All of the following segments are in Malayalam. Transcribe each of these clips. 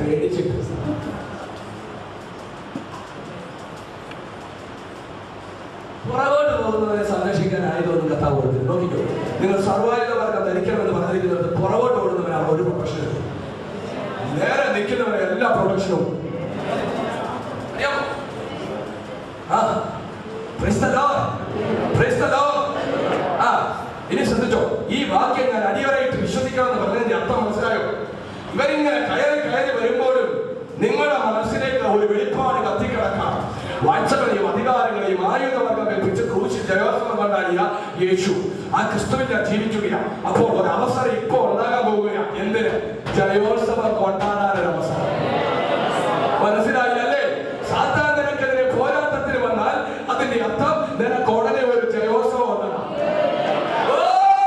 പേടിച്ചിട്ട് പുറകോട്ട് പോകുന്നവരെ സംരക്ഷിക്കാനായതൊന്നും കഥാ കൊടുത്തില്ല നോക്കിക്കോ നിങ്ങൾ സർവായുധ വർഗം ധരിക്കണമെന്ന് പറഞ്ഞിരിക്കുന്നത് പുറകോട്ട് ഓടുന്നവരാണ് ഒരു പ്രൊഫഷനും നേരെ നിൽക്കുന്നവരെ എല്ലാ പ്രൊട്ടക്ഷനും അറിയാമോ ആ Praise the Lord. Praise the Lord. ആ ഇനി ശ്രദ്ധിച്ചോ ഈ വാക്യം ഞാൻ അടിയറായിട്ട് വിശ്വസിക്കാമെന്ന് പറഞ്ഞതിന്റെ അർത്ഥം മനസ്സിലായോ ഇവരിങ്ങനെ കയറി കയറി വരുമ്പോഴും നിങ്ങളുടെ മനസ്സിലേക്ക് ഒരു വെളിപ്പാട് കത്തിക്കിടക്കാം വാഴ്ചകളെയും അധികാരങ്ങളെയും ആയുധവർഗം കൽപ്പിച്ച് ക്രൂശിൽ ജയോത്സവം കൊണ്ടാടിയ യേശു ആ ക്രിസ്തുവിനെ ജീവിക്കുകയാണ് അപ്പോൾ ഒരു അവസരം ഇപ്പോൾ ഉണ്ടാകാൻ പോവുകയാണ് എന്തിന് ജയോത്സവം കൊണ്ടാടാനൊരു അവസരം മനസ്സിലായില്ലേ സാത്താൻ നിനക്കെതിരെ പോരാട്ടത്തിന് വന്നാൽ അതിന്റെ അർത്ഥം നിനക്ക് ഉടനെ ഒരു ജയോത്സവം ഉണ്ടെന്നാണ് ഓ!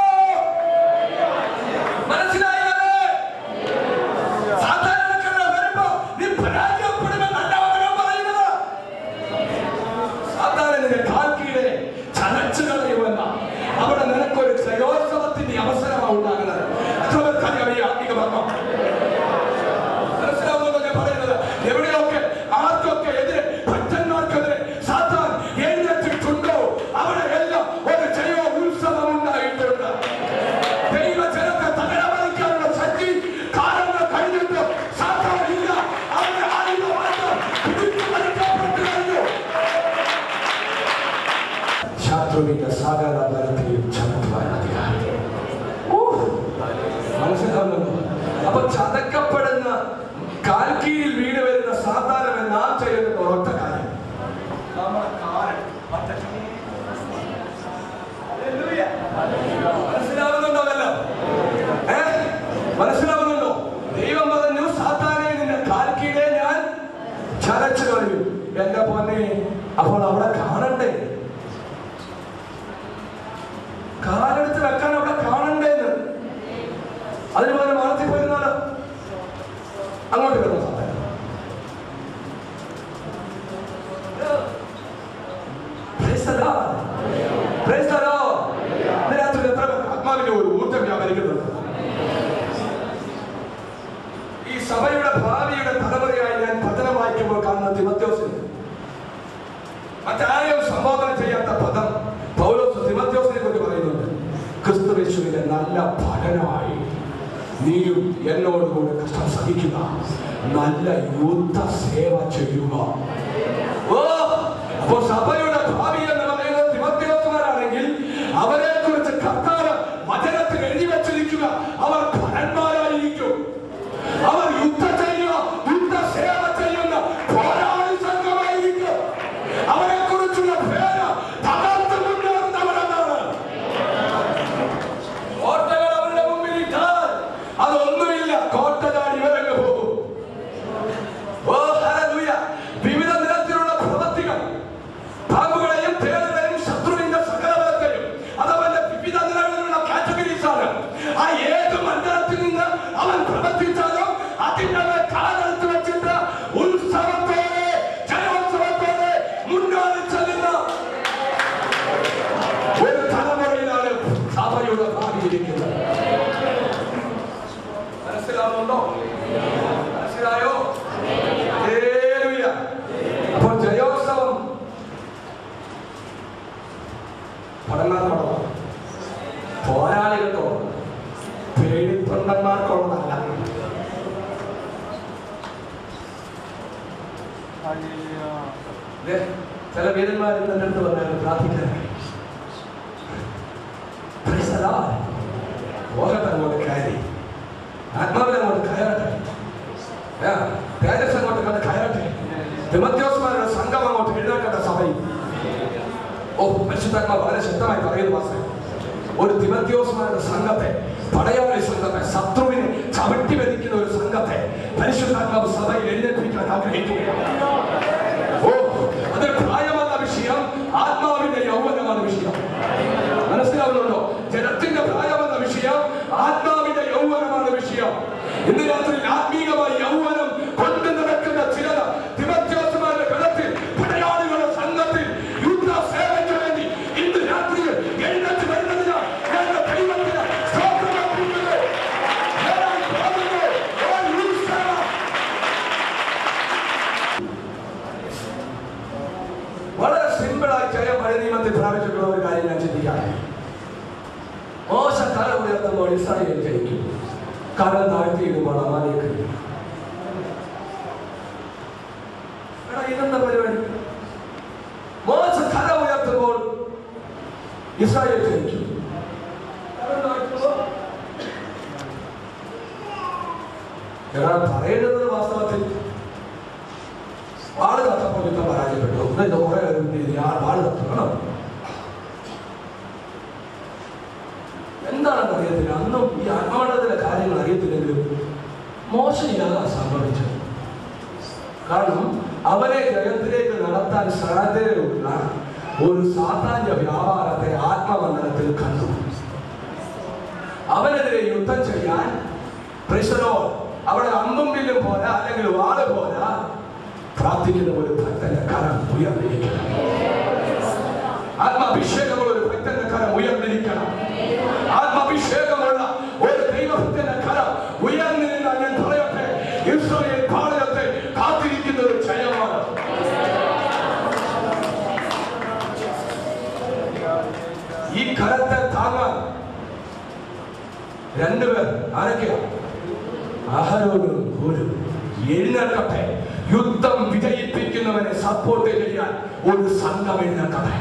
മനസ്സിലായില്ലേ? സാത്താൻ നിനക്കെതിരെ വരുമ്പോ നീ പരാജയപ്പെടുമെന്നല്ല വചനം പറയുന്നത്. സാത്താനെ നിന്റെ കാൽ കീഴെ ചതച്ചു കളയുമെന്ന അവിടെ നിനക്കൊരു ജയോത്സവത്തിന്റെ അവസരമാണ് ഉണ്ടാകുന്നത് എത്ര പേർക്കറിയാം ഈ ആത്മിക മർമ്മം മനസ്സിലാവുന്നതോ ഞാൻ പറയുന്നത് എവിടെയൊക്കെ ആർക്കൊക്കെ എതിരെ ഭക്തന്മാർക്കെതിരെ സാത്താൻ എഴുന്നേറ്റിട്ടുണ്ടോ അവിടെ എല്ലാം ഒരു ജയോ ഉത്സവം ഉണ്ടായിട്ടുണ്ട് ദൈവജനത്തെ തകരമറിക്കാനുള്ള ശക്തി കാലങ്ങൾ കഴിഞ്ഞിട്ട് സാത്താൻ ഇല്ല അവന്റെ ആയുധമായിട്ട് പിടിച്ചു വലിക്കപ്പെട്ടു കഴിഞ്ഞു ശത്രുവിന്റെ സകല ബലത്തെയും ചമത്തുവാൻ അധികാരം മനസ്സിലാവുന്നുണ്ടോ അപ്പൊ ചതക്കപ്പെടുന്ന കാൽക്കീഴിൽ വീട് വരുന്ന സാധാരണ നാം ചെയ്യുന്ന ഒരൊറ്റ കാര്യം നമ്മുടെ കാല് ഒറ്റയ്ക്ക്. ഹല്ലേലൂയ. മനസ്സിലാവുന്നുണ്ടോ വല്ലതും? ഏ? മനസ്സിലാവുന്നുണ്ടോ ദൈവം പറഞ്ഞു സാത്താനെ നിന്റെ കാൽക്കീഴെ ഞാൻ ചതച്ചു കളയും എന്റെ പൊന്നെ അപ്പോൾ അവിടെ കാണണ്ടേ കാലെടുത്ത് വെക്കാൻ അവിടെ കാണണ്ടേന്ന് അതിന് പകരം മാനത്തിൽ പോയിരുന്നാലോ അങ്ങോട്ട് വരുന്ന സമയം Praise the Lord. Praise the Lord. ഇന്ന് രാത്രി എത്ര പേർക്ക് ആത്മാവിന്റെ ഒരു ഊർജ്ജം വ്യാപരിക്കുന്നുണ്ട് ഈ സഭയുടെ ഭാവിയുടെ തലമുറയായി ഞാൻ പതനം വായിക്കുമ്പോൾ കാണുന്ന തിമത്യോസിന് മറ്റാരെയും സംബോധന ചെയ്യാത്ത പദം പൗലോസ് തിമത്യോസിനെ കുറിച്ച് പറയുന്നുണ്ട് ക്രിസ്തുവേശുവിന്റെ നല്ല പഠനമായി നീയും എന്നോട് കൂടെ കഷ്ടം സഹിക്കുക നല്ല യുദ്ധ സേവ ചെയ്യുക ഓ അപ്പോ സഭയുടെ ഭാവി എന്ന് പറയുന്നത് തിമത്യോസുമാരാണെങ്കിൽ അവരെ കുറിച്ച് കർത്താവ് വചനത്തിൽ എഴുതി വെച്ചിരിക്കുക അവർ ഭരന്മാരായിരിക്കും അവർ യുദ്ധം ചെയ്യുക യുദ്ധ സേവ ചെയ്യുന്ന പോരാളി സംഘമായിരിക്കും അവരെ കുറിച്ചുള്ള പേര് തകർത്ത് മുന്നേറുന്നവരെന്നാണ് കോട്ടകൾ അവരുടെ മുമ്പിൽ ഇട്ടാൽ അതൊന്നുമില്ല കോട്ട ചാടി ഇവരങ്ങ് പോകും ഓ ഹല്ലേലൂയ വിവിധ നിരത്തിലുള്ള പ്രവൃത്തികൾ പാമ്പുകളെയും തേളുകളെയും ശത്രുവിന്റെ സകല ബലത്തെയും അതവന്റെ വിവിധ നിലകളിലുള്ള കാറ്റഗറീസ് ആണ് ആ ഏത് മണ്ഡലത്തിൽ നിന്ന് അവൻ പ്രവർത്തിച്ചാലും അതിന്റെ മേൽ കാലെടുത്ത് വെച്ചിട്ട് ഉത്സവത്തോടെ ജലോത്സവത്തോടെ മുന്നോട്ട് ചെല്ലുന്ന ഒരു തലമുറയിലാണ് സഭയുടെ ഭാവി ഇരിക്കുന്നത് മനസ്സിലാവുന്നുണ്ടോ മനസ്സിലായോ ഹല്ലേലൂയ. അപ്പോൾ ജയോത്സവം ഭടന്മാർക്കുള്ളതാണ് പോരാളികൾക്കുള്ളതാണ് പേടിത്തൊണ്ടന്മാർക്കുള്ളതല്ല ദേ, ചില വീരന്മാർ എന്റെ അടുത്ത് പറഞ്ഞാൽ പ്രാർത്ഥിക്കാൻ Praise the Lord. പോകട്ടെ അങ്ങോട്ട് കയറി ആത്മാവിൽ അങ്ങോട്ട് കയറട്ടെ ആ, തേജസ് അങ്ങോട്ട് കണ്ട് കയറട്ടെ തിമത്യോസ്മാരുടെ സംഘം അങ്ങോട്ട് എഴുന്നേക്കട്ടെ സഭയിൽ ഓ പരിശുദ്ധാത്മാ വളരെ ശക്തമായി പറയുന്നു മാസ്റ്റർ ഒരു തിമത്യോസ്മാരുടെ സംഘത്തെ പടയാളി സംഘത്തെ ശത്രുവിനെ ചവിട്ടി വരിക്കുന്ന ഒരു സംഘത്തെ പരിശുദ്ധാത്മാവ് സഭയിൽ എഴുന്നേൽപ്പിക്കാൻ ആഗ്രഹിക്കുകയാണ് ഓ അത് പ്രായമല്ല വിഷയം ആത്മാവിന്റെ യൗവനമാണ് വിഷയം മനസ്സിലാവുന്നുണ്ടോ ജനത്തിന്റെ പ്രായമെന്ന വിഷയം ആത്മാവിന്റെ യൗവനമാണ് വിഷയം ഇന്ന് രാത്രി ആത്മീകമായി യൗവനം കൊണ്ടു നടക്കുന്ന ചിലത് തിമത്യോസുമാരുടെ ഗണത്തിൽ പടയാളികളുടെ സംഘത്തിൽ യുദ്ധ സേവയ്ക്ക് വേണ്ടി ഇന്ന് രാത്രി എഴുന്നേറ്റ് വരുന്നതിനാൽ ഞങ്ങൾ ദൈവത്തിന് സ്തോത്രം അർപ്പിക്കുന്നു. ഞാൻ പോകുന്നു. ഓ ഉത്സവം ഇസ്രായേൽ ജയിക്കും കടൽ താഴ്ത്തിയിടുമ്പോൾ അമാലിയെ കഴിയും എടാ ഇതെന്താ പരിപാടി മോശ കര ഉയർത്തുമ്പോൾ ഇസ്രായേൽ ജയിക്കും കരം താഴ്ത്തുമ്പോൾ എടാ പറയുന്നത് വാസ്തവത്തിൽ വാള് കത്തപ്പോൾ യുദ്ധം പരാജയപ്പെട്ടു ഇത് ഇത് കുറെ ആ വാള് കത്തണം എന്താണെന്ന് അറിയത്തില്ല അന്നും ഈ ആത്മമണ്ഡലത്തിലെ കാര്യങ്ങൾ അറിയത്തില്ലെങ്കിലും മോശമില്ലാതെ സംഭവിച്ചത് കാരണം അവനെ ജഗത്തിലേക്ക് നടത്താൻ സാധ്യതയുള്ള ഒരു സാധാന്യ വ്യാപാരത്തെ ആത്മമണ്ഡലത്തിൽ കണ്ടു അവനെതിരെ യുദ്ധം ചെയ്യാൻ പ്രശ്നോ അവിടെ അമ്പും വില്ലും പോരാ അല്ലെങ്കിൽ വാള് പോരാ പ്രാർത്ഥിക്കുന്ന ഒരു ഭക്തന്റെ കരം ഉയർന്നിരിക്കണം ആത്മാഭിഷേകമുള്ള ഒരു ഭക്തന്റെ കരം ഉയർന്നിരിക്കണം ആത്മാഭിഷേകമുള്ള ഒരു ദൈവഭക്തന്റെ കരം ഉയർന്നിരുന്ന ഞാൻ പറയട്ടെ ഇസ്രായേൽ ഭാരതത്തെ കാത്തിരിക്കുന്ന ഒരു ജയമാണ് ഈ കരത്തെ താങ്ങാൻ രണ്ടുപേർ ആരൊക്കെയാ ആഹാരോടും പോലും എഴുന്നേൽക്കട്ടെ യുദ്ധം വിജയിപ്പിക്കുന്നവരെ സപ്പോർട്ട് ചെയ്യാൻ ഒരു സംഘം എഴുന്നേൽക്കട്ടെ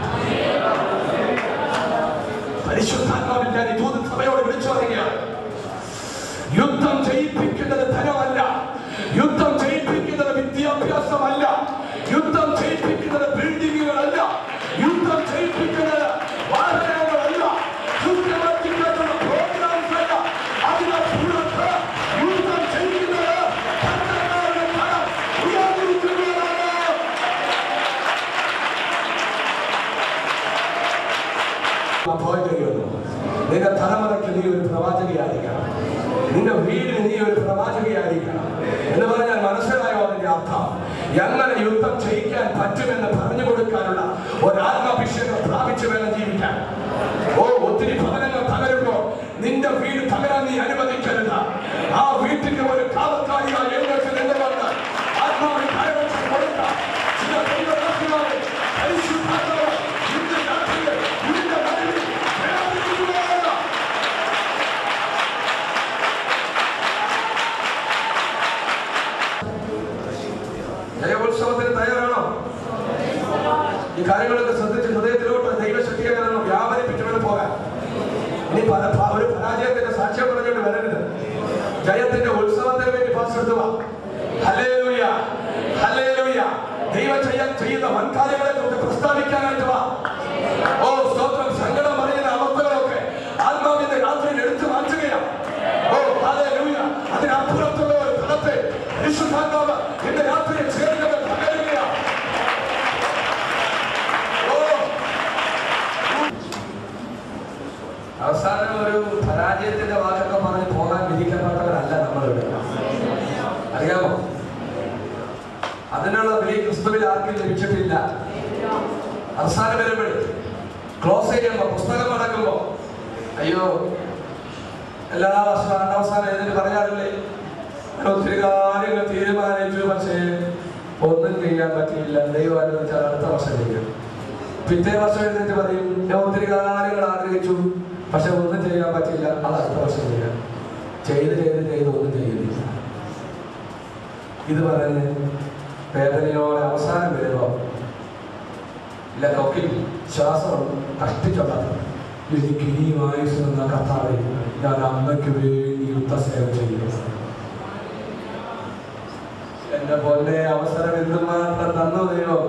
പരിശുദ്ധാത്മാവിൽ ഞാൻ ഈ ദൂത സഭയോട് വിളിച്ചു പറയുകയാണ് യുദ്ധം ജയിപ്പിക്കുന്നത് ധനമല്ല യുദ്ധം ജയിപ്പിക്കുന്നത് വിദ്യാഭ്യാസമല്ല യുദ്ധം ജയിപ്പിക്കുന്നത് ബിൽഡിങ്ങുകളല്ല യുദ്ധം ജയിപ്പിക്കുന്നത് വാഹനങ്ങളല്ല സിസ്റ്റമാറ്റിക്കായിട്ടുള്ള പ്രോഗ്രാംസ് അല്ല അതിനപ്പുറത്ത് യുദ്ധം ചെയ്യുന്നത് ഭക്തന്മാരുടെ ഫലം ഉയർന്നിരിക്കുന്നവരാണ് നിന്റെ തലമുറയ്ക്ക് നീ ഒരു പ്രവാചകയായിരിക്കണം നിന്റെ വീടിന് നീ ഒരു പ്രവാചകയായിരിക്കണം എന്ന് പറഞ്ഞാൽ മനസ്സിലായോ അതിന്റെ അർത്ഥം എങ്ങനെ യുദ്ധം ചെയ്യിക്കാൻ പറ്റുമെന്ന് പറഞ്ഞു കൊടുക്കാനുള്ള ഒരു ആത്മാഭിഷേകം പ്രാപിച്ചു വേണം ജീവിക്കാൻ ഓ ഒത്തിരി ഭവനങ്ങൾ തകരുമ്പോ നിന്റെ വീട് തകരാൻ നീ അനുവദിക്കരുത് ആ വീട്ടിന്റെ ഒരു കാവക്കാരിയായി എഴുന്നേറ്റ് നിന്നുകൊണ്ട് ആത്മാവിൽ കൈവച്ച് കൊടുക്കാം ചില ദൈവദാസിമാരെ പരിശുദ്ധാത്മാവ് ഇന്ന് രാത്രിയിൽ നിന്റെ നടുവിൽ വേദനിക്കുകയാണ്. ജയോത്സവത്തിന് തയ്യാറാണോ ഈ കാര്യങ്ങളൊക്കെ ശ്രദ്ധിച്ച് ഹൃദയത്തിലോട്ട് ദൈവശക്തിയെ കാരണം വ്യാപരിപ്പിച്ചുകൊണ്ട് പോകാൻ ഇനി പല പ- ഒരു പരാജയത്തിന്റെ സാക്ഷ്യം പറഞ്ഞുകൊണ്ട് വരരുത് ജയത്തിന്റെ ഉത്സവത്തിന് വേണ്ടി പാസ്സെടുത്തുക ഹല്ലേലൂയ ഹല്ലേലൂയ ദൈവം ചെയ്യാൻ ചെയ്യുന്ന വൻകാര്യങ്ങളെ കുറിച്ച് പ്രസ്താവിക്കാനായിട്ട് വാ ഓ സ്തോത്രം സങ്കടം പറയുന്ന അവസ്ഥകളൊക്കെ ആത്മാവിന്റെ രാത്രിയിൽ എടുത്തു മാറ്റുകയാണ് ഓ ഹല്ലേലൂയ അതിനപ്പുറത്തുള്ള ഒരു ഫലത്തെ പരിശുദ്ധാത്മാവ് ഇന്ന് രാത്രിയിൽ ചേരുന്നത് പകരുകയാണ് ഓ അവസാനം ഒരു പരാജയത്തിന്റെ വാക്കൊക്കെ പറഞ്ഞ് പോകാൻ വിധിക്കപ്പെട്ടവരല്ല നമ്മളിവിടെ അറിയാമോ അതിനുള്ള വിളി ക്രിസ്തുവിൽ ആർക്കും ലഭിച്ചിട്ടില്ല അവസാനം വരുമ്പോൾ ക്ലോസ് ചെയ്യുമ്പോ പുസ്തകം അടക്കുമ്പോ അയ്യോ എല്ലാ വർഷവും ആണ്ടവസാനം എഴുതി പറയാറില്ലേ ഞാൻ ഒത്തിരി കാര്യങ്ങൾ തീരുമാനിച്ചു പക്ഷേ ഒന്നും ചെയ്യാൻ പറ്റിയില്ല ദൈവം അനുവദിച്ചാൽ അടുത്ത വർഷം ചെയ്യും പിറ്റേ വർഷം എഴുന്നേറ്റ് പറയും ഞാൻ ഒത്തിരി കാര്യങ്ങൾ ആഗ്രഹിച്ചു പക്ഷെ ഒന്നും ചെയ്യാൻ പറ്റില്ല അത് അടുത്ത വർഷം ചെയ്യാം ചെയ്ത് ചെയ്ത് ചെയ്ത് ഒന്നും ചെയ്യുന്നില്ല ഇത് പറയുന്നത് വേദനയോടെ അവസാനം വരുമ്പോ ഇല്ല തൊക്കിൽ ശ്വാസം കഷ്ടിച്ചുള്ളത് എനിക്ക് ഇനിയും ആയുസ് എന്ന കർത്താവെ ഞാൻ അമ്മയ്ക്ക് വേണ്ടി യുദ്ധസേവ ചെയ്യുന്നു എന്റെ പോലെ അവസരം എന്തുമാത്രം തന്നു ദൈവം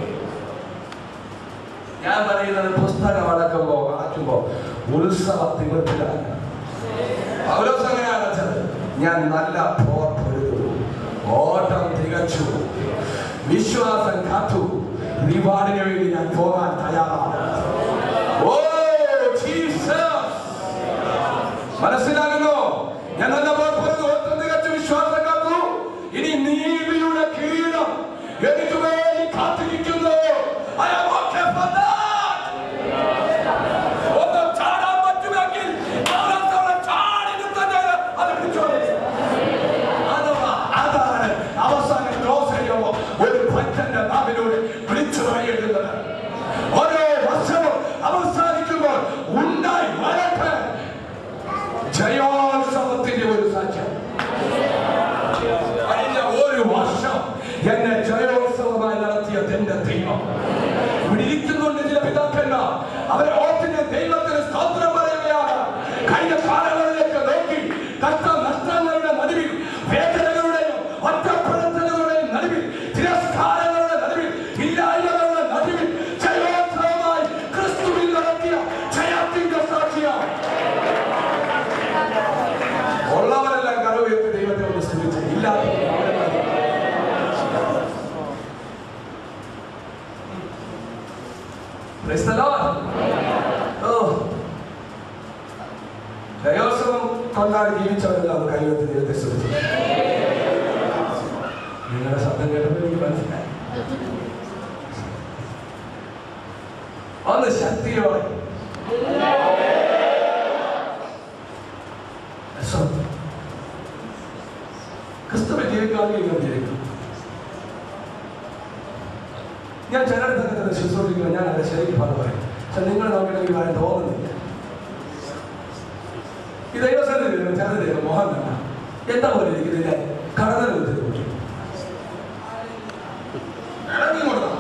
ഞാൻ പറയുന്നത് പുസ്തകം അടക്കുമ്പോ വായിക്കുമ്പോ ഉത്സവ തിമിർപ്പിലാണ് പൗലോസ് അങ്ങനെയാണ് വെച്ചത് ഞാൻ നല്ല പോർ പൊരുതു ഓട്ടം തികച്ചു വിശ്വാസം കാത്തു റിവാർഡിന് വേണ്ടി ഞാൻ പോകാൻ തയ്യാറാണ് ഓ ജീസസ് മനസ്സിലാകുന്നു ഞാൻ നല്ല പോർ പൊരുതു ഓട്ടം തികച്ചു വിശ്വാസം കാത്തു ഇനി നീതിയുടെ കിരീടം എനിക്ക് വേണ്ടി കാത്തിരിക്കുന്നു I am okay for that. ഒന്ന് ചാടാൻ പറ്റുമെങ്കിൽ നാലാമത്തവണ ചാടി നൃത്തം ചെയ്ത് അത് പിടിച്ചോളൂ. അഥവാ അതാണ് അവസാനം ക്ലോസ് ചെയ്യുമ്പോ ഒരു ഭക്തന്റെ നാവിലൂടെ വിളിച്ചു പറയുന്നത് ഓരോ വർഷവും അവസാനിക്കുമ്പോൾ ഉണ്ടായി വരട്ടെ ജയോ Praise the Lord. Oh. ദയോത്സവം കൊണ്ടാണ് ജീവിച്ചവരെല്ലാം ഒന്ന് കൈവത്തി ദൈവത്തെ ശ്രദ്ധിച്ചു നിങ്ങളുടെ ശബ്ദം കേട്ടപ്പോൾ എനിക്ക് മനസ്സിലായി ഒന്ന് ശക്തിയോടെ സ്വന്തം. ക്രിസ്തുവിൽ ജീവിക്കുകയാണെങ്കിൽ ഇങ്ങനെ ജീവിക്കും ഞാൻ ചിലയിടത്തൊക്കെ തന്നെ ശുശ്രൂഷിക്കുന്നത് ഞാൻ അതിന്റെ ശരിക്കും പറഞ്ഞു പറയും പക്ഷെ നിങ്ങൾ നോക്കിയിട്ടെങ്കിൽ പറയാൻ തോന്നുന്നില്ല ഈ ദൈവസന്നിധി ചിലത് മോഹൻ തന്നെ എന്താ പോലെ ഇരിക്കുന്നില്ല കടന്നൽ കുത്തി ഇറങ്ങി കൊടുക്കണം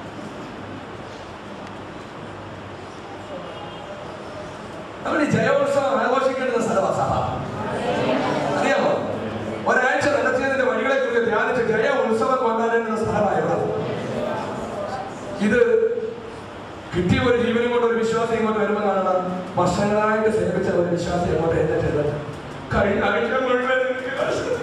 നമ്മൾ ഈ ജയോത്സവം ആഘോഷിക്കേണ്ടുന്ന സ്ഥലമാണ് സഭ അറിയാമോ ഒരാഴ്ച നടത്തിയതിന്റെ വഴികളെ കുറിച്ച് ധ്യാനിച്ച് ജയ ഉത്സവം കൊണ്ടാടേണ്ടുന്ന സ്ഥലമായിരുന്നു ഇത് കിട്ടിയ ഒരു ജീവനും കൊണ്ട് ഒരു വിശ്വാസം ഇങ്ങോട്ട് വരുമ്പോൾ കാണണം വർഷങ്ങളായിട്ട് സേവിച്ച ഒരു വിശ്വാസം ഇങ്ങോട്ട് എന്നെ ചെയ്തത് കഴിഞ്ഞ ആഴ്ച മുഴുവൻ എനിക്ക്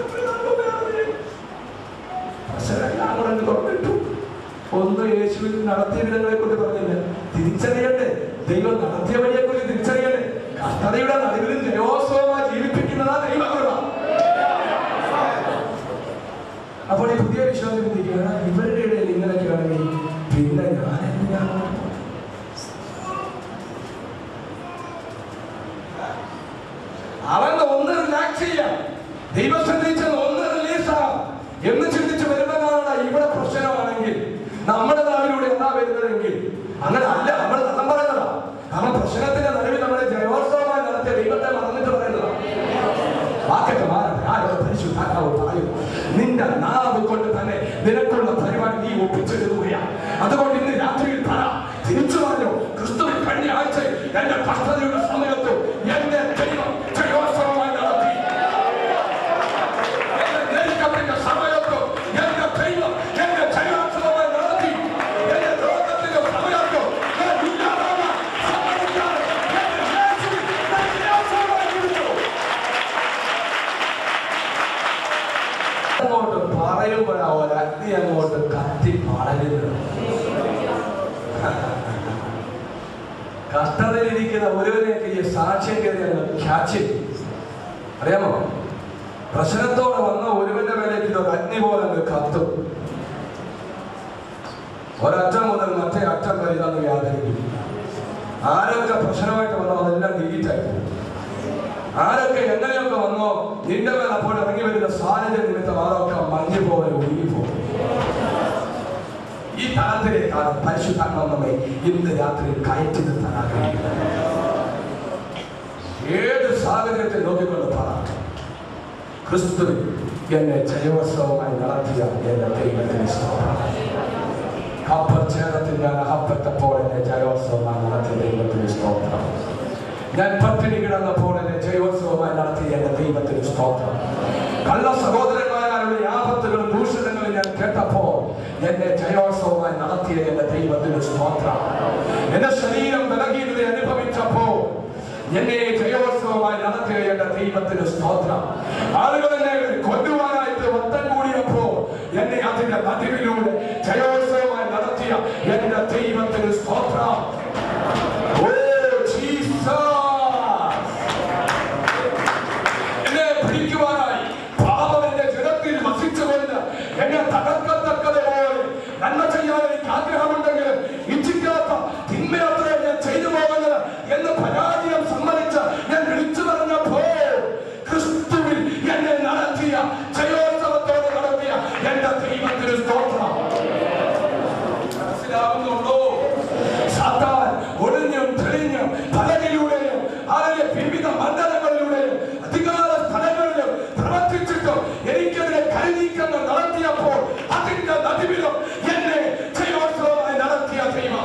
വർഷങ്ങളെല്ലാം കൂടെ അങ്ങ് തുറന്നിട്ടു ഒന്ന് യേശുവിൽ നടത്തിയ വിധങ്ങളെ കുറിച്ച് പറഞ്ഞില്ല തിരിച്ചറിയണ്ടേ ദൈവം നടത്തിയ വഴിയെ കുറിച്ച് തിരിച്ചറിയണ്ടേ കഷ്ടതയുടെ നടുവിലും ജയോത്സവമായി ജീവിപ്പിക്കുന്നതാ ദൈവകൃപ അപ്പോൾ ഈ പുതിയ വിശ്വാസം ചിന്തിക്കുകയാണ് ഇവരുടെ ഇടയിൽ ഇങ്ങനെയൊക്കെ ആണെങ്കിൽ പിന്നെ ഞാൻ എന്തിനാണ് അവൻ ഒന്ന് റിലാക്സ് ചെയ്യാം ദൈവം ശ്രദ്ധിച്ചത് ഒന്ന് റിലീസാം എന്ന് ചിന്തിച്ച് വരുന്നതാണ് ഇവിടെ പ്രശ്നമാണെങ്കിൽ നമ്മുടെ നാവിലൂടെ എന്താ വരുന്നതെങ്കിൽ അങ്ങനെ അല്ല നമ്മൾ കഥം പറയുന്നതാ കാരണം പ്രശ്നത്തിന്റെ നടുവിൽ നമ്മുടെ ജയോത്സവമായി നടത്തിയ ദൈവത്തെ മറന്നിട്ട് പറയുന്നതാ വാക്കൊക്കെ മാറട്ടെ ആരോ പരിശുദ്ധാത്മാവ് പറയുന്നു നിന്റെ നാവ് കൊണ്ട് തന്നെ നിനക്കുള്ള പരിപാടി നീ ഒപ്പിച്ചെടുക്കുകയാണ് അതുകൊണ്ട് ഇന്ന് രാത്രിയിൽ പറ തിരിച്ചു പറഞ്ഞു ക്രിസ്തുവിൽ കഴിഞ്ഞ ആഴ്ച എന്റെ കഷ്ടതയുടെ സമയത്ത് എന്റെ ദൈവം ജയോത്സവമായി നടത്തി എന്റെ ഞെരുക്കത്തിന്റെ സമയത്ത് എന്റെ ദൈവം എന്റെ ജയോത്സവമായി നടത്തി എന്റെ രോഗത്തിന്റെ സമയത്ത് ഞാൻ ഇല്ലാതാകാൻ സമ്മതിക്കാതെ എന്റെ യേശുവിൽ ഞാൻ ജയോത്സവമായി ജീവിച്ചു. അങ്ങോട്ട് പറയുമ്പോഴാ ഒരഗ്നി അങ്ങോട്ട് കത്തി പടരുന്നത് കഷ്ടതയിലിരിക്കുന്ന ഒരുവനെയൊക്കെ ഈ സാക്ഷ്യം കയറി അങ്ങ് ക്യാച്ച് അറിയാമോ പ്രശ്നത്തോടെ വന്ന ഒരുവന്റെ മേലേക്ക് ഇതൊരു അഗ്നി പോലെ അങ്ങ് കത്തും ഒരറ്റം മുതൽ മറ്റേ അറ്റം വരെ ഇതങ്ങ് വ്യാപരിക്കും ആരൊക്കെ പ്രശ്നമായിട്ട് വന്നോ അതെല്ലാം ഡിലീറ്റ് ആയി പോകും ആരൊക്കെ എങ്ങനെയൊക്കെ വന്നോ നിന്റെ മേൽ അപ്പോൾ ഇറങ്ങി വരുന്ന സാന്നിധ്യ നിമിത്തം അതൊക്കെ മഞ്ഞു പോലെ ഒഴുകിപ്പോകും ഈ തലത്തിലേക്കാണ് പരിശുദ്ധാത്മാവ് നമ്മെ ഇന്ന് രാത്രി കയറ്റി നിർത്താൻ ആഗ്രഹിക്കുന്നത് ഏത് സാഹചര്യത്തെ നോക്കിക്കൊണ്ട് പറ ക്രിസ്തുവിൽ എന്നെ ജയോത്സവമായി നടത്തിയ എന്റെ ദൈവത്തിന് സ്തോത്രം കപ്പച്ചേരത്തിൽ ഞാൻ അകപ്പെട്ടപ്പോൾ എന്നെ ജയോത്സവമായി നടത്തിയ ദൈവത്തിന് സ്തോത്രം ഞാൻ പട്ടിണി കിടന്നപ്പോൾ എന്നെ ജയോത്സവമായി നടത്തിയ എന്റെ ദൈവത്തിന് സ്തോത്രം കള്ള സഹോദരന്മാരുടെ ആപത്തുകളും ദൂഷണങ്ങളും ഞാൻ കേട്ടപ്പോൾ എന്നെ ജയോത്സവമായി നടത്തിയ എന്റെ ദൈവത്തിന് സ്തോത്രം എന്റെ ശരീരം ബലഹീനത അനുഭവിച്ചപ്പോൾ എന്നെ ജയോത്സവമായി നടത്തിയ എന്റെ ദൈവത്തിന് സ്തോത്രം ആളുകൾ എന്നെ കൊല്ലുവാനായിട്ട് വട്ടം കൂടിയപ്പോ എന്നെ അതിന്റെ നടുവിലൂടെ ജയോത്സവമായി നടത്തിയ എന്റെ ദൈവത്തിന് സ്തോത്രം ഓ ജീസസ് എന്നെ പിടിക്കുവാനായി പാപം എന്റെ ജനത്തിൽ വസിച്ചുകൊണ്ട് എന്നെ തകർക്കത്തക്കതുപോലെ നന്മ ചെയ്യാൻ എനിക്ക് ആഗ്രഹമുണ്ടെങ്കിൽ ഇച്ഛിക്കാത്ത തിന്മയത്രേ ഞാൻ ചെയ്തു പോകുന്നത് എന്ന് പരാജയം സമ്മതിച്ച് ഞാൻ വിളിച്ചു പറഞ്ഞപ്പോൾ ക്രിസ്തുവിൽ എന്നെ നടത്തിയ ജയോത്സവത്തോടെ നടത്തിയ എന്റെ ദൈവത്തിന് സ്തോത്രം മനസ്സിലാവുന്നുണ്ടോ സാത്താൻ ഒളിഞ്ഞും തെളിഞ്ഞും പലകയിലൂടെയും അതിലെ വിവിധ മണ്ഡലങ്ങളിലൂടെയും അധികാര സ്ഥലങ്ങളിലും പ്രവർത്തിച്ചിട്ടും എനിക്കെതിരെ കൈനീക്കങ്ങൾ നടത്തിയപ്പോൾ അതിന്റെ നടുവിലും എന്നെ ജയോത്സവമായി നടത്തിയ ദൈവം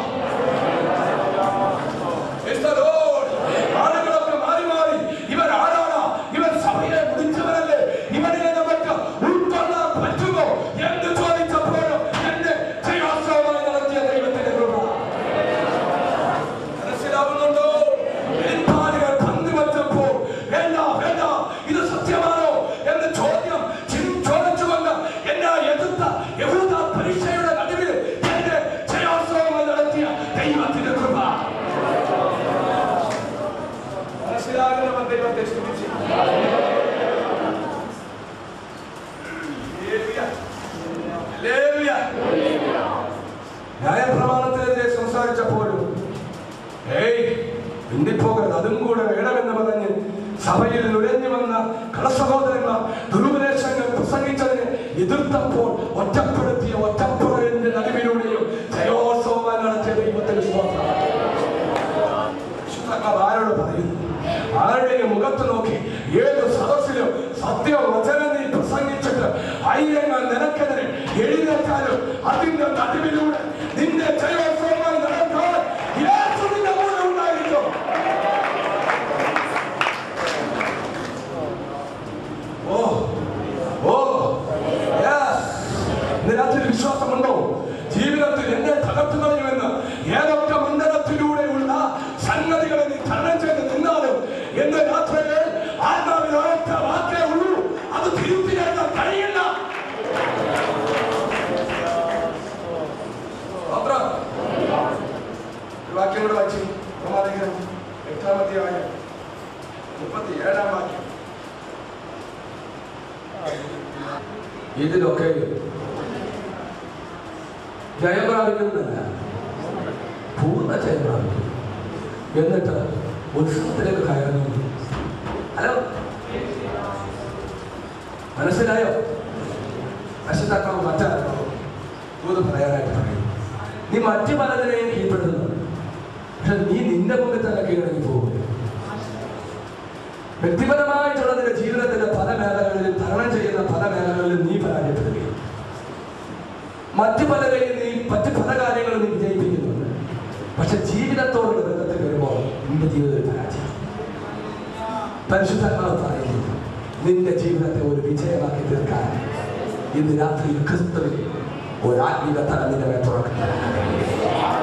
Praise the Lord. ആളുകളൊക്കെ മാറി മാറി ഇവൻ ആരാണ് ഇവൻ സഭയെ മുടിച്ചവനല്ലേ ഇവനെ നമുക്ക് ഉൾക്കൊള്ളാൻ പറ്റുമോ ന്യായപ്രമാണത്തിനെതിരെ സംസാരിച്ചപ്പോഴും ഏയ് പിന്നിപ്പോകരുത് അതും കൂടെ വേണമെന്ന് പറഞ്ഞ് സഭയിൽ നുഴഞ്ഞു വന്ന കളസഹോദരന്മാർ ദുരുപദേശങ്ങൾ പ്രസംഗിച്ചതിനെ എതിർത്തപ്പോൾ ഒറ്റപ്പെടുത്തിയ ഒറ്റപ്പുറലിന്റെ നടുവിലൂടെയും ജയോത്സവമായി നടത്തിയ ദൈവത്തിന് സ്തോത്രം വിശുദ്ധാത്മാവ് ആരോട് പറയുന്നു ആരുടെയും മുഖത്ത് നോക്കി ഏത് സദസ്സിലും സത്യവചനം നീ പ്രസംഗിച്ചിട്ട് അയ്യങ്ങൾ നിനക്കെതിരെ എഴുന്നേറ്റാലും അതിന്റെ നടുവിലൂടെ നിന്റെ ജയോത്സവമായി നടക്കാൻ യേശു നിന്റെ കൂടെ ഉണ്ടായിരിക്കും ഓ ഓ yes. ഇതിനകത്ത് വിശ്വാസമുണ്ടോ ജീവിതത്തിൽ എന്നെ തകർത്തു കളയുമെന്ന് ഏതൊക്കെ മണ്ഡലത്തിലൂടെയുള്ള സംഗതികളെ നീ തരണം ചെയ്ത് നിന്നാലും എന്റെ രാത്രിയിൽ ആത്മാവിൽ ഒരൊറ്റ വാക്കേ ഉള്ളൂ അത് തിരുത്തി എഴുതാൻ കഴിയില്ല സ്തോത്രം. ഒരു വാക്യം കൂടെ വായിച്ചു പ്രമാദിക്കണം എട്ടാമത്തെ ആയം മുപ്പത്തി ഏഴാം വാക്യം ഇതിലൊക്കെ ജയം പ്രാപിക്കുന്നതല്ല പൂർണ്ണ ജയം പ്രാപിക്കും എന്നിട്ട് ഉത്സവത്തിലേക്ക് കയറുന്നു ഹലോ മനസ്സിലായോ അശുദ്ധാത്മാവ് മറ്റാരോ ദൂത് പറയാനായിട്ട് പറയും നീ മറ്റു പലതിനെയും കീഴ്പ്പെടുത്തുന്നു പക്ഷെ നീ നിന്റെ മുമ്പിൽ തന്നെ കീഴടങ്ങി പോകും വ്യക്തിപരമായിട്ടുള്ള നിന്റെ ജീവിതത്തിന്റെ പല മേഖലകളിലും തരണം ചെയ്യുന്ന പല മേഖലകളിലും നീ പരാജയപ്പെടുകയും മറ്റു പലരെയും നീ മറ്റു പല കാര്യങ്ങളും നീ വിജയിപ്പിക്കുന്നുണ്ട് പക്ഷെ ജീവിതത്തോടുള്ള ബന്ധത്തിൽ വരുമ്പോൾ നിന്റെ ജീവിതത്തിൽ പരാജയം പരിശുദ്ധാത്മാവ് പറയുന്നു നിന്റെ ജീവിതത്തെ ഒരു വിജയമാക്കി തീർക്കാൻ ഇന്ന് രാത്രിയിൽ ക്രിസ്തുവിൽ ഒരു ആത്മീക തലം നിന്റെ മേൽ തുറക്കുന്നത്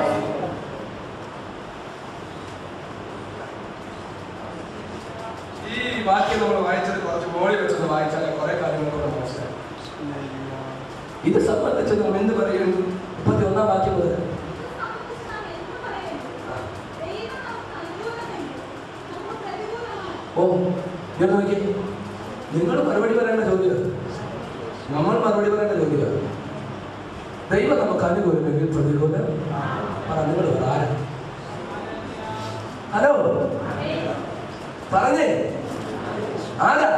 ഈ വാക്യം നമ്മൾ വായിച്ചത് കുറച്ച് മോളി വെച്ചത് വായിച്ചാൽ കുറെ കാര്യങ്ങൾ കൂടെ മനസ്സിലായി ഇത് സംബന്ധിച്ച് നാം എന്ത് പറയുന്നു മുപ്പത്തി ഒന്നാം വാക്യം മുതൽ ഓ ഞാൻ നോക്കി നിങ്ങൾ മറുപടി പറയേണ്ട ചോദ്യം നമ്മൾ മറുപടി പറയേണ്ട ചോദ്യം ദൈവം നമുക്ക് അനുകൂലമെങ്കിൽ പ്രതികൂലം പറ നിങ്ങൾ പറ ആരാ ഹലോ പറഞ്ഞേ ആരാ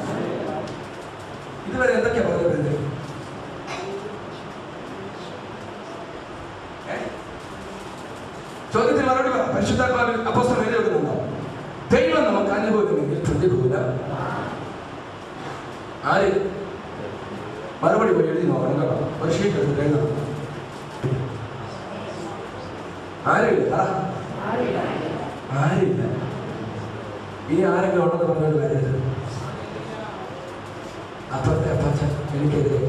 ഇതുവരെ എന്തൊക്കെയാ പറഞ്ഞത് ചോദ്യത്തിന് മറുപടി പറ പരിശുദ്ധാത്മാവിൽ അപ്പോസ്തലൻ എഴുതി വെക്കുന്നുണ്ടോ ദൈവം നമുക്ക് അനുകൂലമെങ്കിൽ പ്രതികൂലം ആര് മറുപടി പോയി എഴുതി നോക്കണം കേട്ടോ ഒരു ഷീറ്റ് എടുത്ത് എഴുതണം ആരും പറ ആരില്ല ഇനി ആരെങ്കിലും ഉണ്ടെന്ന് പറഞ്ഞോണ്ട് വരരുത് അപ്പുറത്തെ അപ്പച്ചൻ എനിക്കെതിരെ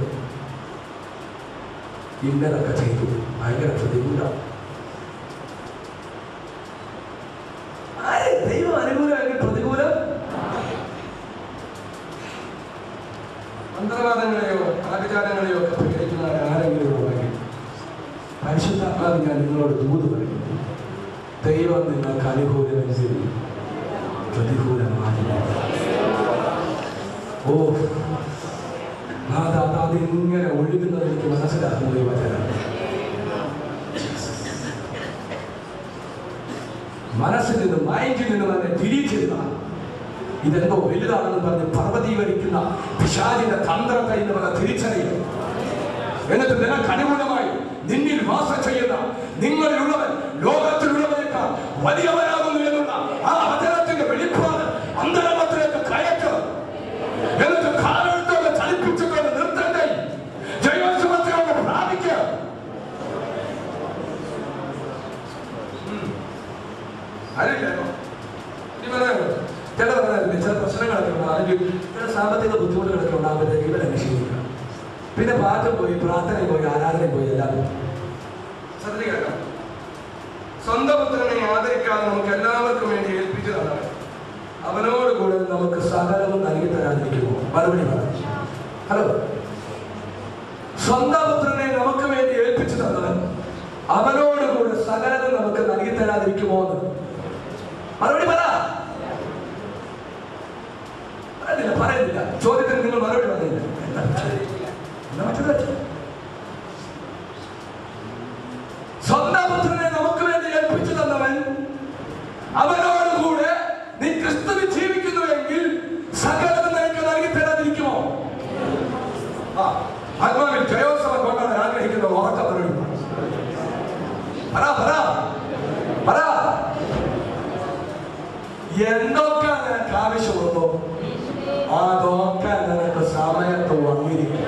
ഇന്നലൊക്കെ ചെയ്തു ഭയങ്കര പ്രതികൂലം ആര് ദൈവം അനുകൂലമെങ്കിൽ പ്രതികൂലം മന്ത്രവാദങ്ങളെയോ ആഭിചാരങ്ങളെയോ ഒക്കെ പ്രകടിക്കുന്ന ആരെങ്കിലും ഉണ്ടെങ്കിൽ പരിശുദ്ധാത്മാവ് ഞാൻ നിങ്ങളോട് ദൂത് പറയുന്നു ദൈവം നിങ്ങൾക്ക് അനുകൂലമെങ്കിൽ പ്രതികൂലമാകില്ല ഓ നാഥ അതിങ്ങനെ ഒഴുകുന്നത് എനിക്ക് മനസ്സിലാക്കുന്നു ഈ വചനം മനസ്സിൽ നിന്ന് മൈൻഡിൽ നിന്ന് തന്നെ ഡിലീറ്റ് ചെയ്ത ഇതെന്തോ വലുതാണെന്ന് പറഞ്ഞ് പർവ്വതീകരിക്കുന്ന പിശാചിന്റെ തന്ത്രത്തെ ഇന്ന് പറഞ്ഞ തിരിച്ചറിയും എന്നിട്ട് നിനക്ക് അനുകൂലമായി നിന്നിൽ വാസം ചെയ്യുന്ന നിങ്ങളിലുള്ളവൻ ലോകത്തിലുള്ളവനേക്കാൾ വലിയവനാകുന്നു എന്നുള്ള ആ വചനത്തിന്റെ വെളിപ്പാട് അന്തരംഗത്തിലേക്ക് കയറ്റുക എന്നിട്ട് കാലെടുത്തോടെ ചലിപ്പിച്ചുകൊണ്ട് നിർത്തണ്ടേ ജയോത്സവത്തിനോട് പ്രാപിക്കുക അറിയില്ലല്ലോ ഇനി പറയാമോ ചില പറയാറില്ലേ ചില പ്രശ്നങ്ങളൊക്കെ ഉണ്ടാകും അല്ലെങ്കിൽ ചില സാമ്പത്തിക ബുദ്ധിമുട്ടുകളൊക്കെ ഉണ്ടാകുമ്പോഴത്തേക്ക് ഇവരെ നിഷേധിക്കണം പിന്നെ പാട്ടും പോയി പ്രാർത്ഥനയും പോയി ആരാധനയും പോയി എല്ലാം ശ്രദ്ധിക്കണം സ്വന്തം പുത്രനെ ആദരിക്കാതെ നമുക്ക് എല്ലാവർക്കും വേണ്ടി ഏൽപ്പിച്ചു തന്നത് അവനോട് കൂടെ നമുക്ക് സകലവും നൽകി തരാതിരിക്കുമോ മറുപടി പറ ഹലോ സ്വന്തം പുത്രനെ നമുക്ക് വേണ്ടി ഏൽപ്പിച്ചു തന്നവൻ അവനോട് കൂടെ സകലതും നമുക്ക് നൽകി തരാതിരിക്കുമോ എന്ന് മറുപടി പറ പറയുന്നില്ല പറയുന്നില്ല ചോദ്യത്തിന് നിങ്ങൾ മറുപടി പറയുന്നില്ല എന്താ എന്നാ മറ്റൊരു പറ്റും അവനോടുകൂടെ നീ ക്രിസ്തുവിൽ ജീവിക്കുന്നുവെങ്കിൽ സകലതും നിനക്ക് നൽകി തരാതിരിക്കുമോ ആ ആത്മാവിൽ ജയോത്സവം കൊണ്ടാണ് ആഗ്രഹിക്കുന്ന ഉറക്കം പറയും പറ പറ പറ എന്തൊക്കെ നിനക്ക് ആവശ്യമുണ്ടോ അതൊക്കെ നിനക്ക് സമയത്ത് വന്നിരിക്കും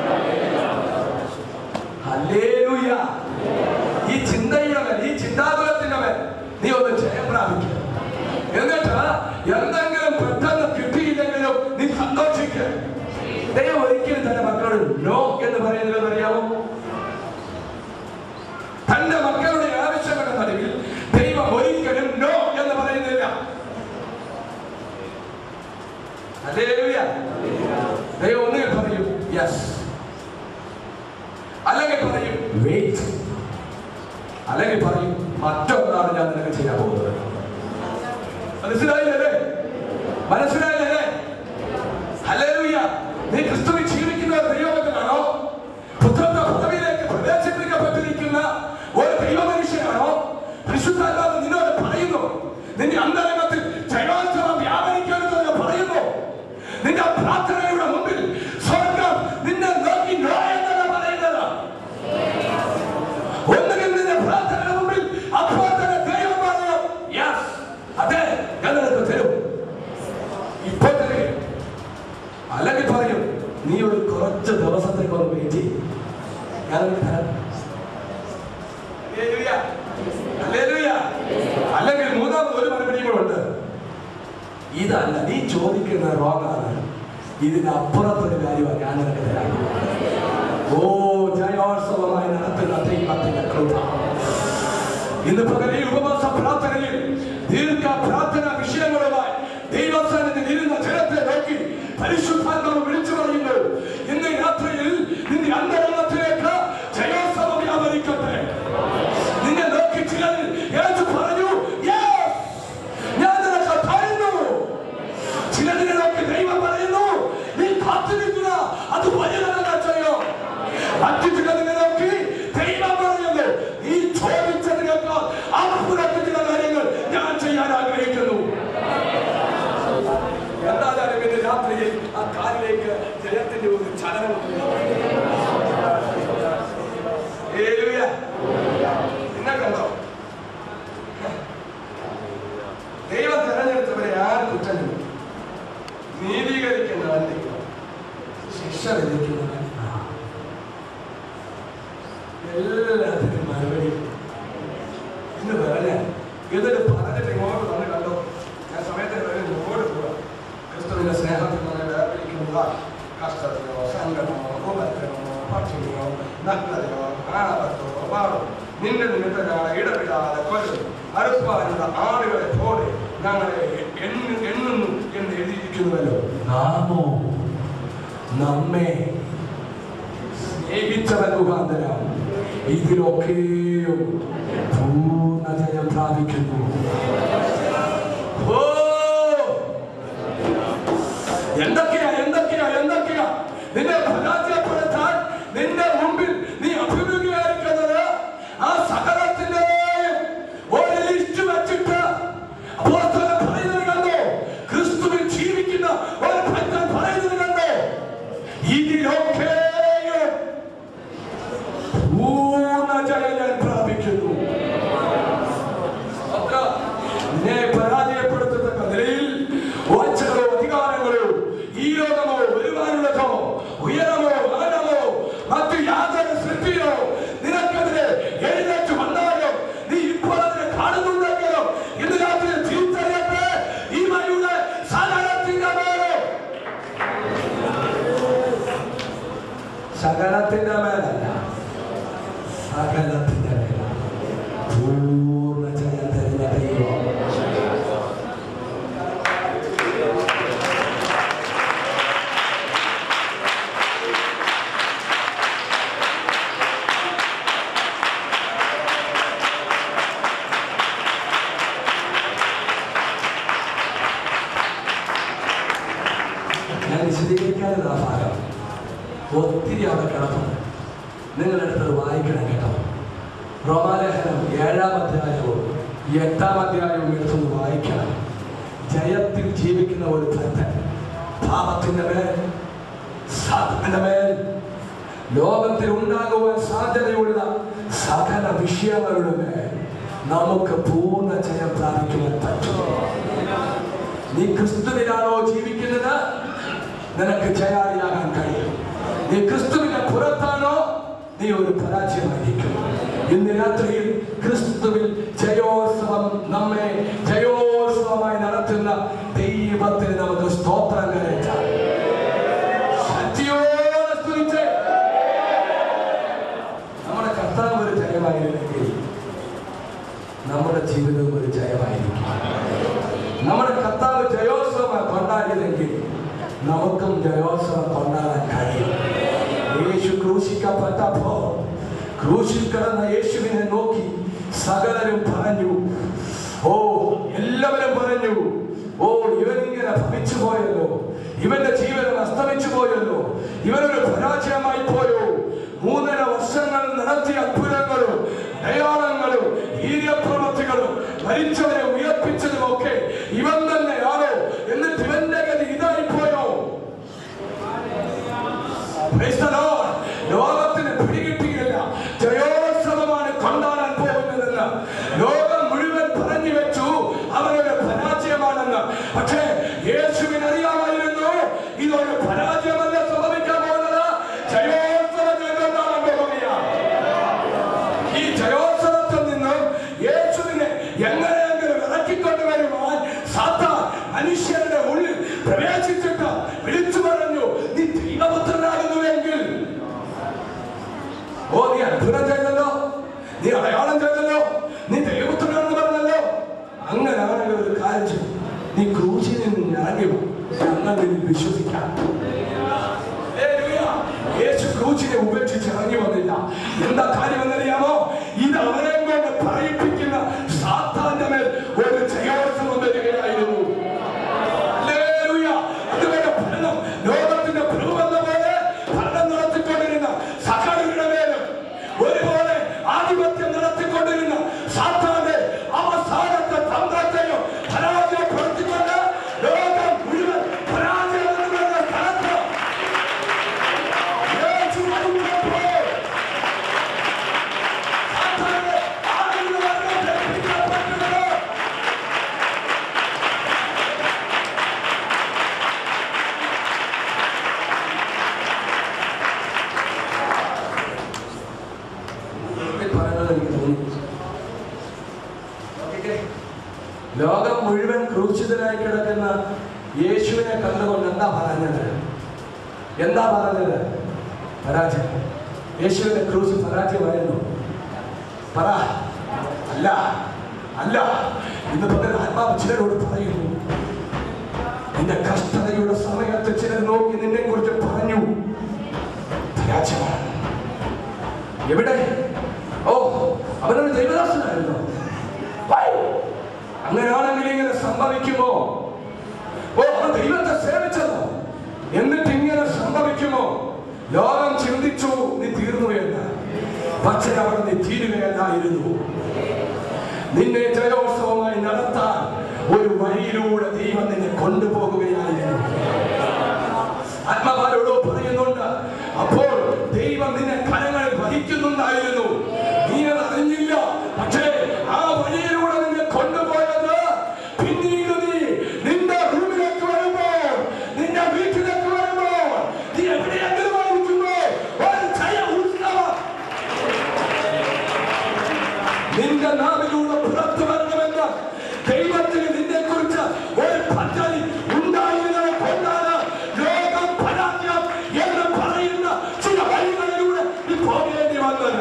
ഹല്ലേലൂയ ഈ ചിന്തയുടെ മേൽ ഈ ചിന്താകുലത്തിന്റെ മേൽ നീ ഒന്ന് ജയം പ്രാപിക്കുക എന്നിട്ട് എന്തെങ്കിലും പെട്ടെന്ന് കിട്ടിയില്ലെങ്കിലും നീ സന്തോഷിക്കുക ദൈവം ഒരിക്കലും തന്റെ മക്കളോട് നോ എന്ന് പറയുന്നത് അറിയാമോ തന്റെ മക്കളുടെ ആവശ്യങ്ങളുടെ നടുവിൽ ദൈവം ഒരിക്കലും നോ എന്ന് പറയുന്നില്ല ഹല്ലേലൂയ ദൈവം ഒന്നുകിൽ പറയും യെസ് അല്ലെങ്കിൽ പറയും വെയിറ്റ് അല്ലെങ്കിൽ പറയും മറ്റൊന്നാണ് ഞാൻ നിനക്ക് ചെയ്യാൻ പോകുന്നത് മനസ്സിലായില്ലേ മനസ്സിലായില്ലേ ഹല്ലേലൂയ നീ ക്രിസ്തുവിൽ ജീവിക്കുന്ന ഒരു ദൈവമകനാണോ പുത്രന്റെ പദവിയിലേക്ക് പ്രവേശിപ്പിക്കപ്പെട്ടിരിക്കുന്ന ഒരു ദൈവമനുഷ്യനാണോ പരിശുദ്ധാത്മാവ് നിന്നോട് പറയുന്നു നിന്റെ അന്തരംഗത്തിൽ ജയോത്സവം വ്യാപരിക്കരുതെന്ന് പറയുന്നു നിന്റെ പ്രാർത്ഥനയുടെ മുമ്പിൽ സ്വർഗം നിന്നെ നോക്കി നോ എന്നാണ് പറയുന്നത് ഒന്നുകിൽ നിന്റെ പ്രാർത്ഥനയുടെ മുമ്പിൽ അപ്പോൾ തന്നെ ദൈവം പറയും യെസ് അതെ ഞാൻ നിനക്ക് തരും ഇപ്പോൾ തന്നെ അല്ലെങ്കിൽ പറയും നീ ഒരു കുറച്ച് ദിവസത്തേക്ക് ഒന്ന് വെയിറ്റ് ചെയ്യും ഞാൻ നിനക്ക് തരാം ഹല്ലേലൂയ. ഹല്ലേലൂയ. അല്ലെങ്കിൽ മൂന്നാമത് ഒരു മറുപടി കൂടെ ഉണ്ട് ഇതല്ല നീ ചോദിക്കുന്ന റോങ് ആണ് ഇതിന് അപ്പുറത്തൊരു കാര്യമാണ് ഞാൻ നിനക്ക് തരാം ഓ ജയോത്സവമായി നടത്തുന്ന ദൈവത്തിന്റെ കൃപ ഇന്ന് പകൽ ഈ ഉപവാസ പ്രാർത്ഥനയിൽ ദീർഘ പ്രാർത്ഥന വിഷയങ്ങളുമായി ദൈവസ്ഥാനത്തിൽ ഇരുന്ന ജനത്തെ നോക്കി പരിശുദ്ധാത്മാവ് വിളിച്ചു പറയുന്നു ഇന്ന് രാത്രിയിൽ നിന്റെ അന്തരംഗത്തിലേക്ക് ജയോത്സവം വ്യാപരിക്കട്ടെ നിന്നെ നോക്കി ചിലർ യേശു പറഞ്ഞു "Yes, ഞാൻ നിനക്ക് തരുന്നു ചിലതിനെ നോക്കി ദൈവം പറയുന്നു നീ കാത്തിരിക്കുക അത് വലുതല്ല ചെയ്യോ മറ്റു ചിലതിനെ നോക്കി ദൈവം പറയുന്നു നീ ചോദിച്ചതിനേക്കാൾ അപ്പുറത്ത് ചില കാര്യങ്ങൾ ഞാൻ ചെയ്യാൻ ആഗ്രഹിക്കുന്നു എന്തായാലും ഇന്ന് രാത്രിയിൽ ആ കാലിലേക്ക് ജലത്തിന്റെ ഒരു ചലനം ഹല്ലേലൂയ. നിന്നെ കണ്ടോ ദൈവം തെരഞ്ഞെടുത്തവരെ ആരും കുറ്റം ചെയ്യും നീതീകരിക്കുന്നവൻ ദൈവം ശിക്ഷ വിധിക്കുന്നവൻ നാം. എല്ലാത്തിനും മറുപടി ഇന്ന് പറഞ്ഞ ഇതൊരു പറഞ്ഞിട്ട് ഇങ്ങോട്ട് വന്ന് കണ്ടോ ഞാൻ സമയത്തിന് വരെ ഇങ്ങോട്ട് പോവാ ക്രിസ്തുവിന്റെ സ്നേഹത്തിൽ നിന്ന് വേർപിരിക്കുന്ന കഷ്ടത്തിനോ സങ്കടമോ ഉപദ്രവമോ പക്ഷിയോ നഗ്നതയോ ആണവത്തോ അപാടോ നിന്റെ നിമിത്തനാണ് ഇടപെടാതെ കൊല്ലും അറുപ്പാനുള്ള ആളുകളെ പോലെ ഞങ്ങളെ എണ്ണു എണ്ണുന്നു എന്ന് എഴുതിയിരിക്കുന്നുവല്ലോ നാമോ നമ്മെ സ്നേഹിച്ചവൻ മുഖാന്തരം ഇതിലൊക്കെയും പൂർണ്ണ ജയം പ്രാപിക്കുന്നു ഓ! എന്തൊക്കെയാ എന്തൊക്കെയാ എന്തൊക്കെയാ നിന്നെ പരാജയപ്പെടുത്താൻ നിന്റെ മുമ്പിൽ നീ അഭിമുഖീകരിക്കുന്നത് ആ സകലത്തിന്റെയും ഒരു ലിസ്റ്റ് വെച്ചിട്ട് അപ്പോസ്തലൻ പറയുന്നത് കണ്ടോ ക്രിസ്തുവിൽ ജീവിക്കുന്ന ഒരു ഭക്തൻ പറയുന്നത് കണ്ടോ ഇതിലൊക്കെയും പൂർണ്ണ ജയം ഞാൻ പ്രാപിക്കുന്നു അത്ര നിന്നെ പരാജയപ്പെടുത്തത്തക്ക നിലയിൽ വാഴ്ചകളോ അധികാരങ്ങളോ ഈ ലോകമോ വരുവാനുള്ളതോ ഉയരമോ ആഴമോ മറ്റു യാതൊരു സൃഷ്ടിയോ നിനക്കെതിരെ എഴുന്നേറ്റ് വന്നാലും നീ ഇപ്പോൾ അതിനെ കാണുന്നുണ്ടെങ്കിലോ ഇന്ന് രാത്രി തിരിച്ചറിയട്ടെ ഈ മയുടെ സകലത്തിന്റെ മേലോ സകലത്തിന്റെ മേലല്ല സകലത്തിന്റെ മേലാണ് പൂർണ്ണ ജയം തരുന്ന ദൈവം ഞാൻ വിശദീകരിക്കാതെ ആ ഭാഗം ഒത്തിരി അവിടെ കിടപ്പുണ്ട് നിങ്ങളെടുത്തത് വായിക്കണം കേട്ടോ റോമാലേഖനം ഏഴാം അധ്യായവും ഈ എട്ടാം അധ്യായവും എടുത്തൊന്ന് വായിക്കണം ജയത്തിൽ ജീവിക്കുന്ന ഒരു ഭക്തൻ പാപത്തിന്റെ മേൽ സാധനത്തിന്റെ മേൽ ലോകത്തിൽ ഉണ്ടാകുവാൻ സാധ്യതയുള്ള സകല വിഷയങ്ങളുടെ മേൽ നമുക്ക് പൂർണ്ണ ജയം പ്രാപിക്കുവാൻ പറ്റും നീ ക്രിസ്തുവിനാണോ ജീവിക്കുന്നത് നിനക്ക് ജയാളിയാകാൻ കഴിയും നീ ക്രിസ്തുവിന്റെ പുറത്താണോ നീ ഒരു പരാജയമായിരിക്കും ഇന്ന് രാത്രിയിൽ ക്രിസ്തുവിൽ ജയോത്സവം നമ്മെ ജയോത്സവമായി നടത്തുന്ന ദൈവത്തിന് നമുക്ക് സ്തോത്രം കരയറ്റാം ശക്തിയോടെ സ്തുതിച്ച് നമ്മുടെ കർത്താവ് ഒരു ജയമായിരുന്നെങ്കിൽ നമ്മുടെ ജീവിതവും ഒരു ജയമായിരിക്കും നമ്മുടെ കർത്താവ് ജയോത്സവം കൊണ്ടാടിയതെങ്കിൽ നമുക്കും ജയോത്സവം കൊണ്ടാടാൻ കഴിയും യേശു ക്രൂശിക്കപ്പെട്ടപ്പോ ക്രൂശിൽ കിടന്ന യേശുവിനെ നോക്കി സകലരും പറഞ്ഞു ഓ എല്ലാവരും പറഞ്ഞു ഓ ഇവനിങ്ങനെ ഭവിച്ചു പോയല്ലോ ഇവന്റെ ജീവനം അസ്തമിച്ചു പോയല്ലോ ഇവനൊരു പരാജയമായി പോയോ മൂന്നര വർഷങ്ങൾ നടത്തിയ അത്ഭുതങ്ങളും അടയാളങ്ങളും വീര്യപ്രവൃത്തികളും മരിച്ചവരെ ഉയർപ്പിച്ചതുമൊക്കെ ഇവൻ തന്നെയാണോ എന്നിട്ട് ഇവന്റെ ഗതി ഇതായി പോയോ Praise the Lord. ലോകത്തിന് പിടികിട്ടിയില്ല ജയോത്സവമാണ് കൊണ്ടാടാൻ പോകുന്നതെന്ന് ലോകം മുഴുവൻ പറഞ്ഞു വെച്ചു അവരൊരു പരാജയമാണെന്ന് പക്ഷേ യേശുവിന് അറിയാമായിരുന്നു ഇതൊരു പരാജയമല്ല സംഭവിക്കാൻ പോകുന്നത് ജയോത്സവം കൊണ്ടാടാൻ പോകുകയാണ് ഈ ജയോത്സവത്തിൽ നിന്നും യേശുവിനെ എങ്ങനെയെങ്കിലും ഇറക്കിക്കൊണ്ടുവരുവാൻ സാത്താൻ മനുഷ്യരുടെ ഉള്ളിൽ പ്രവേശിച്ചിട്ട് വിളിച്ചു പറഞ്ഞു നീ ദൈവപുത്രനാകുന്നുവെങ്കിൽ ഓ നീ അത്ഭുതം ചെയ്തല്ലോ നീ അടയാളം ചെയ്തല്ലോ നീ ദൈവപുത്രനാണെന്ന് പറഞ്ഞല്ലോ അങ്ങനെയാണെങ്കിൽ ഒരു കാര്യം ചെയ്യ്. നീ ക്രൂശിൽ നിന്ന് ഇറങ്ങി വാ. ഞങ്ങൾ നിന്നിൽ വിശ്വസിക്കാം ഹല്ലേലൂയ. യേശു ക്രൂശിനെ ഉപേക്ഷിച്ച് ഇറങ്ങി വന്നില്ല എന്താ കാര്യം എന്നറിയാമോ ഇത് അവരെ കൊണ്ട് പറയിപ്പിക്കുന്ന സാത്താന്റെ മേൽ ഒരു ജയോത്സവം വരികയായിരുന്നു ഹല്ലേലൂയ. അതുകൊണ്ട് ഭരണം ലോകത്തിന്റെ പ്രഭുവെന്ന പോലെ ഭരണം നടത്തിക്കൊണ്ടിരുന്ന സകലരുടെ മേലും ഒരുപോലെ ആധിപത്യം നടത്തിക്കൊണ്ടിരുന്ന സാത്താന്റെ അവസാനത്തെ തന്ത്രത്തെയും പരാജയപ്പെടുത്തിക്കൊണ്ട് ലോകം മുഴുവൻ പരാജയം എന്ന് പറയുന്ന സ്ഥലത്ത് യേശു വരുമ്പോൾ സാത്താന്റെ ആദ്യ വർഗ്ഗത്തെ പിടിക്കപ്പെട്ടത് ഇതിൽ പറയുന്നത് എനിക്ക് തോന്നി നോക്കിക്കേ. ലോകം മുഴുവൻ ക്രൂശിതനായി കിടക്കുന്ന യേശുവിനെ കണ്ടുകൊണ്ട് എന്താ പറഞ്ഞത് എന്താ പറഞ്ഞത് പരാജയം യേശുവിന്റെ ക്രൂശ് പരാജയമായിരുന്നു പറ അല്ല അല്ല ഇന്ന് പകൽ ആത്മാവ് ചിലരോട് പറയുന്നു നിന്റെ കഷ്ടതയുടെ സമയത്ത് ചിലർ നോക്കി നിന്നെ കുറിച്ച് പറഞ്ഞു പരാജയമാണ് എവിടെ ഓ അവനൊരു ദൈവദാസനായിരുന്നു വൈ. അങ്ങനെയാണെങ്കിൽ ഇങ്ങനെ സംഭവിക്കുമോ ഓ അവൻ ദൈവത്തെ സേവിച്ചതോ എന്നിട്ട് ഇങ്ങനെ സംഭവിക്കുമോ ലോകം ചിന്തിച്ചു നീ തീർന്നു എന്ന് പക്ഷേ അവിടെ നീ തീരുകയല്ലായിരുന്നു നിന്നെ ജയോത്സവമായി നടത്താൻ ഒരു വഴിയിലൂടെ ദൈവം നിന്നെ കൊണ്ടുപോകുകയായിരുന്നു ആത്മഭാരോടോ പറയുന്നുണ്ട് അപ്പോൾ ദൈവം നിന്നെ കരങ്ങളിൽ വഹിക്കുന്നുണ്ടായിരുന്നു നീ അത് അറിഞ്ഞില്ല പക്ഷേ ആ വഴിയിലൂടെ നിന്നെ കൊണ്ടുപോയത് പിന്നീട് നീ നിന്റെ റൂമിലേക്ക് വരുമ്പോൾ നിന്റെ വീട്ടിലേക്ക് വരുമ്പോൾ നീ എവിടെയെങ്കിലും ആയിരിക്കുമ്പോൾ ഒരു ജയ ഉത്സവം നിന്റെ നാവിലൂടെ പുറത്തു വരണമെന്ന് ദൈവത്തിന് നിന്നെ കുറിച്ച് ഒരു പദ്ധതി ഉണ്ടായിരുന്നത് കൊണ്ടാണ് ലോകം പരാജയം എന്ന് പറയുന്ന ചില വഴികളിലൂടെ നീ പോകേണ്ടി വന്നത്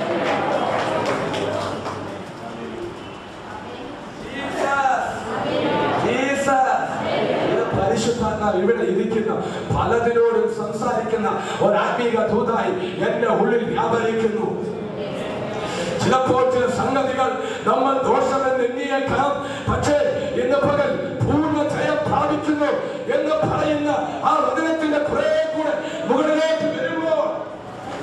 ഇത് പരിശുദ്ധാത്മാവ് ഇവിടെ ഇരിക്കുന്ന പലതിനോടും സംസാരിക്കുന്ന ഒരു ആത്മീക ദൂതായി എന്റെ ഉള്ളിൽ വ്യാപരിക്കുന്നു ചിലപ്പോൾ ചില സംഗതികൾ നമ്മൾ ദോഷമെന്ന് എണ്ണിയേക്കാം പക്ഷേ ഇന്ന് പകൽ പൂർണ്ണ ജയം പ്രാപിക്കുന്നു എന്ന് പറയുന്ന ആ വചനത്തിന്റെ കുറെ കൂടെ മുകളിലേക്ക് വരുമ്പോൾ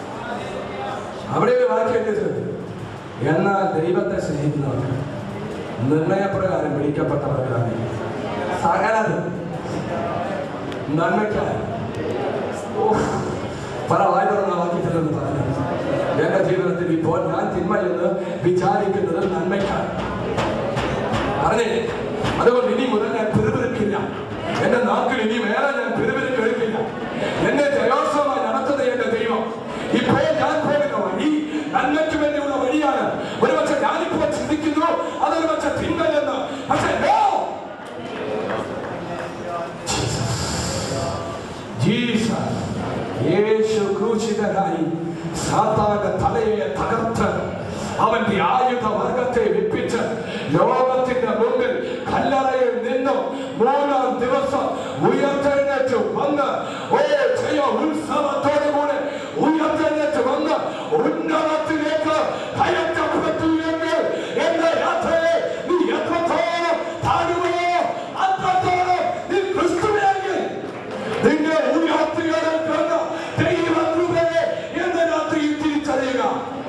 അവിടെ ഒരു വാക്യം എഴുതിയിട്ടുണ്ട്. എന്നാൽ ദൈവത്തെ സ്നേഹിക്കുന്നവർക്ക് നിർണയപ്രകാരം വിളിക്കപ്പെട്ടവരാണ് സകലതും നന്മയ്ക്കായി ഓ, പല വായ്പകളെ വാക്കിയിട്ടില്ലെന്ന് പറഞ്ഞു എന്റെ ജീവിതത്തിൽ ഇപ്പോൾ ഞാൻ തിന്മയെന്ന് വിചാരിക്കുന്നത് നന്മയ്ക്കാണ് അറിഞ്ഞേ അതുകൊണ്ട് ഇനി മുതൽ ഞാൻ പിറുപിറുക്കില്ല എന്റെ നാക്കിൽ ഇനി വേറെ ഞാൻ പിറുപിറുക്ക് എടുക്കില്ല എന്നെ ജയോത്സവമായി നടത്തുന്ന എന്റെ ദൈവം ഇപ്പോൾ ഞാൻ പോകുന്ന വഴി നന്മയ്ക്ക് വേണ്ടിയുള്ള വഴിയാണ് ഒരു പക്ഷെ ഞാനിപ്പോൾ ചിന്തിക്കുന്നു അതൊരു പക്ഷെ തിന്മയെന്ന് പക്ഷെ no! ജീസസ് യേശു ക്രൂശിതനായി സാത്താന്റെ തലയെ തകർത്ത് അവന്റെ ആയുധ വർഗത്തെ വിപ്പിച്ച് ലോകത്തിന്റെ മുമ്പിൽ കല്ലറയിൽ നിന്നും മൂന്നാം ദിവസം ഉയർത്തെഴുന്നേറ്റ് വന്ന് ഓ ജയ ഉത്സവത്തോടു കൂടെ ഉയർത്തെഴുന്നേറ്റ് വന്ന് ഉന്നതത്തിലേക്ക് കയറ്റപ്പെട്ടു എങ്കിൽ എന്റെ യാത്രയെ നീ എത്രത്തോളം താഴുകയോ അത്രത്തോളം നീ ക്രിസ്തുവിനെങ്കിൽ നിന്നെ ഉയർത്തിയെടുക്കുന്ന ദൈവകൃപയെ എന്ന രാത്രിയിൽ തിരിച്ചറിയുക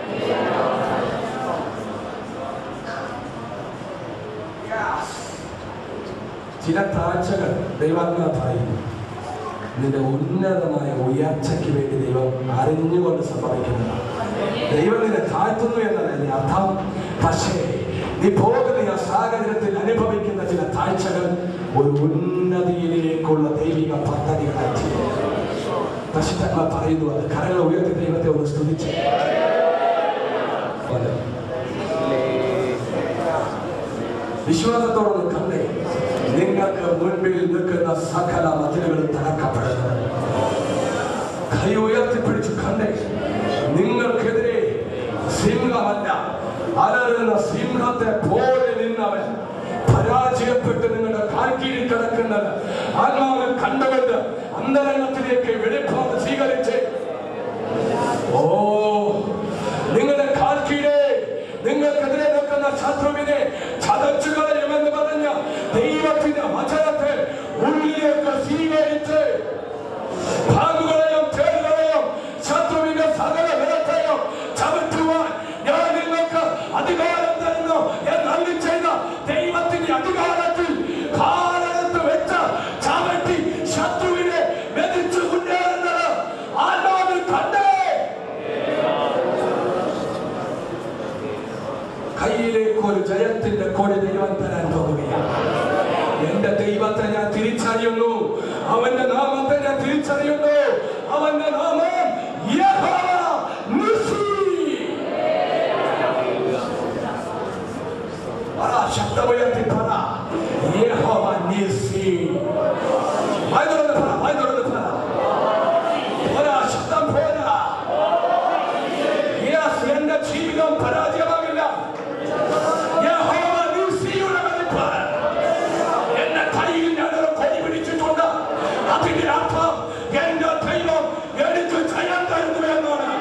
ചില താഴ്ചകൾ ദൈവാത്മാ പറയുന്നു നിന്റെ ഉന്നതമായ ഉയർച്ചയ്ക്ക് വേണ്ടി ദൈവം അറിഞ്ഞുകൊണ്ട് സംഭവിക്കുന്നതാണ് ദൈവം നിന്നെ താഴ്ത്തുന്നു എന്നല്ല ഇതിന്റെ അർത്ഥം പക്ഷേ നീ പോകുന്ന ആ സാഹചര്യത്തിൽ അനുഭവിക്കുന്ന ചില താഴ്ചകൾ ഒരു ഉന്നതിയിലേക്കുള്ള ദൈവിക പദ്ധതികളായി തീരും. പരിശുദ്ധാത്മാ പറയുന്നു അത് കരങ്ങൾ ഉയർത്തി ദൈവത്തെ ഒന്ന് സ്തുതിച്ച് അതെ. വിശ്വാസത്തോടൊന്ന് കണ്ടേ നിങ്ങൾക്ക് മുൻപിൽ നിൽക്കുന്ന സകല മതിലുകളും തകർക്കപ്പെടുന്നത് കൈ ഉയർത്തിപ്പിടിച്ചു കണ്ടേ നിങ്ങൾക്കെതിരെ സിംഹമല്ല അലറുന്ന സിംഹത്തെ പോലെ നിന്നവൻ പരാജയപ്പെട്ട് നിങ്ങളുടെ കാൽക്കീഴിൽ കിടക്കുന്നത് ആത്മാവിൽ കണ്ടുകൊണ്ട് അന്തരംഗത്തിലേക്ക് വെളിപ്പാട് സ്വീകരിച്ച് ഓ നിങ്ങളുടെ കാൽക്കീഴെ നിങ്ങൾക്കെതിരെ നിൽക്കുന്ന ശത്രുവിനെ ചതച്ചു കളയുമെന്ന് പറഞ്ഞ ദൈവത്തിന്റെ വചനത്തെ ഉള്ളിലേക്ക് സ്വീകരിച്ച് ഭാഗങ്ങളെയും തേടുകളെയും ശത്രുവിന്റെ സകല വിലത്തെയും ചവിട്ടുവാൻ ഞാൻ നിങ്ങൾക്ക് അധികാരം തരുന്നു എന്ന് അള്ളി ചെയ്ത ദൈവത്തിന്റെ അധികാരത്തിൽ കാലത്ത് വെച്ച് ചവിട്ടി ശത്രുവിനെ മെതിച്ചു കൊണ്ടേറുന്നത് ആത്മാവിൽ കണ്ടേ കയ്യിലേക്ക് ഒരു ജയത്തിന്റെ കൊടി ദൈവം തരാൻ പോകുകയാണ് എന്റെ ദൈവത്തെ ഞാൻ തിരിച്ചറിയുന്നു അവന്റെ നാമത്തെ ഞാൻ തിരിച്ചറിയുന്നു അവന്റെ നാമം യഹോവ നിസ്സി. പറ ശബ്ദമുയർത്തി പറ യഹോവ നിസ്സി. വായ് തുറന്ന് പറ വായ് തുറന്ന് പറ പോരാ ശബ്ദം പോരാ യെസ് എന്റെ ജീവിതം പരാജയമാകില്ല യഹോവ നിസ്സിയുടെ വെളിപ്പാട് എന്റെ കയ്യിൽ ഞാനൊരു കൊടി പിടിച്ചിട്ടുണ്ട് അതിന്റെ അർത്ഥം എന്റെ ദൈവം എനിക്ക് ജയം തരുന്നു എന്നാണ്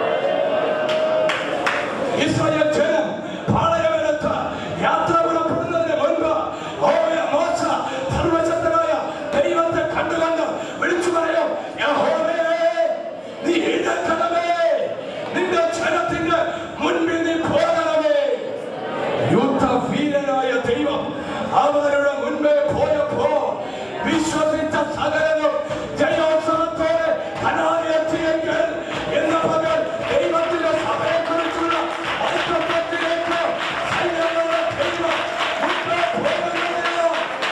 ഇസ്രായേൽ ജനം പാളയമെടുത്ത് യാത്ര പുറപ്പെടുന്നതിന് മുൻപ് ഹോയ മോശ സർവശക്തനായ ദൈവത്തെ കണ്ടുകൊണ്ട് വിളിച്ചു പറയും യഹോവേ നീ എഴുന്നേൽക്കണമേ നിന്റെ ജനത്തിന്റെ മുൻപിൽ നീ പോകണമേ യുദ്ധവീരനായ ദൈവം അവരുടെ മുൻപേ പോയപ്പോ വിശ്വസിച്ച സകലരും ജയോത്സവത്തോടെ കനാലെത്തിയെങ്കിൽ എന്ന പകൽ ദൈവത്തിന്റെ സഭയെ കുറിച്ചുള്ള ഐക്യത്തിലേക്ക് സൈന്യങ്ങളുടെ ദൈവം മുൻപേ പോകുന്നതിനോ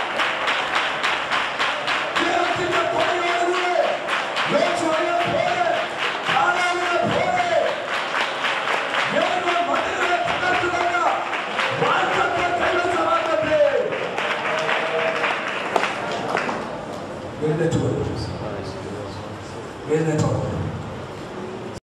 ദൈവത്തിന്റെ കൊടിയോടുകൂടെ യോശുവയെ പോലെ കാനാനിനെ പോലെ ഞങ്ങൾ മതിലുകളെ തകർത്തുകൊണ്ട് വാഴ്ത്തത്തെ കൈവശമാക്കട്ടെ. എഴുന്നേറ്റ് വരൂ. എഴുന്നേറ്റ് വരൂ.